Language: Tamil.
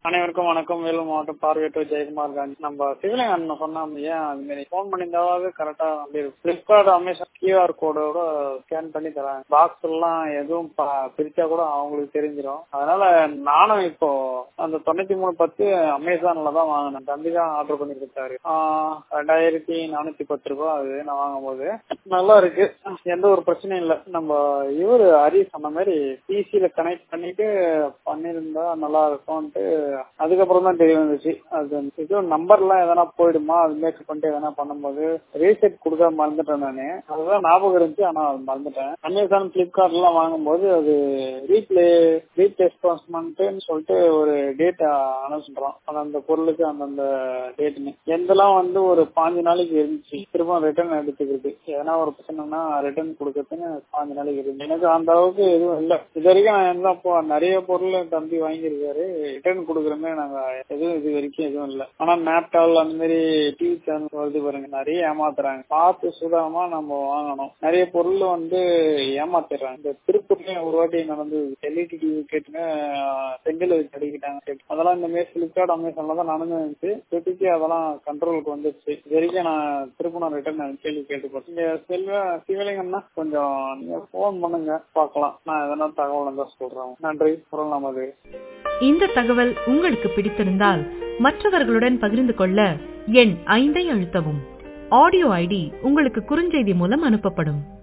அனைவருக்கும் வணக்கம் வேலூர் மாவட்டம் பார்வையற்றோர் ஜெயக்குமார் காந்தி நம்ம சிவலிங்க அண்ணன் சொன்னாம ஏன் அது மாதிரி போன் பண்ணியிருந்தாவது கரெக்டா பிளிப்கார்ட் அமேசான் கியூஆர் கோடோட ஸ்கேன் பண்ணி தராங்க பாக்ஸ் எல்லாம் எதுவும் ப- பிரிச்சா கூட அவங்களுக்கு தெரிஞ்சிடும் அதனால நானும் இப்போ அந்த தொண்ணூத்தி மூணு பத்து அமேசான்ல தான் வாங்கினேன் தம்பி தான் ஆர்டர் பண்ணி கொடுத்தாரு ஆஹ் ரெண்டாயிரத்தி நானூத்தி பத்து ரூபாய் அது நான் வாங்கும் போது நல்லா இருக்கு எந்த ஒரு பிரச்சனையும் இல்ல நம்ம இவரு ஹரி சொன்ன மாதிரி பிசில கனெக்ட் பண்ணிட்டு பண்ணிருந்தா நல்லா இருக்கும்ட்டு அதுக்கப்புறம் தான் தெரிய வந்துச்சு அது இது நம்பர்லாம் எதனா போயிடுமா அது மேட்ச் பண்ணிட்டு எதனா பண்ணும்போது ரீசெட் கொடுக்க மறந்துட்டேன் நானு அதுதான் ஞாபகம் இருந்துச்சு ஆனா அது மறந்துட்டேன் அமேசான் பிளிப்கார்ட் எல்லாம் வாங்கும்போது அது ரீப்ளே ரீப்ளேஸ்மெண்ட்னு சொல்லிட்டு ஒரு டேட் அனௌன்ஸ் பண்றோம் அது அந்த பொருளுக்கு அந்தந்த டேட்னு எந்தெல்லாம் வந்து ஒரு பாஞ்சு நாளைக்கு இருந்துச்சு திரும்ப ரிட்டர்ன் எடுத்துக்கிறது எதனா ஒரு பிரச்சனைனா ரிட்டர்ன் கொடுக்கறதுன்னு பாஞ்சு நாளைக்கு இருந்து எனக்கு அந்த அளவுக்கு எதுவும் இல்ல இது வரைக்கும் நான் எந்த இப்போ நிறைய பொருள் தம்பி வாங்கியிருக்காரு ரிட்டர்ன் கொடுக்குற மாதிரி நாங்க எதுவும் இது வரைக்கும் எதுவும் இல்ல ஆனா மேப்டால் அந்த மாதிரி டிவி சேனல் வருது பாருங்க நிறைய ஏமாத்துறாங்க பார்த்து சுதாமா நம்ம வாங்கணும் நிறைய பொருள் வந்து ஏமாத்திடுறாங்க இந்த திருப்பூர்லயும் ஒரு வாட்டி நடந்து எல்இடி டிவி கேட்டுன்னு செங்கல் வச்சு அடிக்கிட்டாங்க அதெல்லாம் இந்த மாதிரி பிளிப்கார்ட் அமேசான்ல தான் நடந்து இருந்துச்சு இப்போதைக்கு அதெல்லாம் கண்ட்ரோலுக்கு வந்துருச்சு இது வரைக்கும் நான் திருப்பூர் ரிட்டர்ன் கேள்வி கேட்டுப்போம் இங்க செல்வ சிவலிங்கம்னா கொஞ்சம் நீங்க போன் பண்ணுங்க பார்க்கலாம் நான் எதனா தகவல் இருந்தா சொல்றேன் நன்றி குரல் நமது இந்த தகவல் உங்களுக்கு பிடித்திருந்தால் மற்றவர்களுடன் பகிர்ந்து கொள்ள எண் ஐந்தை அழுத்தவும் ஆடியோ ஐடி உங்களுக்கு குறுஞ்செய்தி மூலம் அனுப்பப்படும்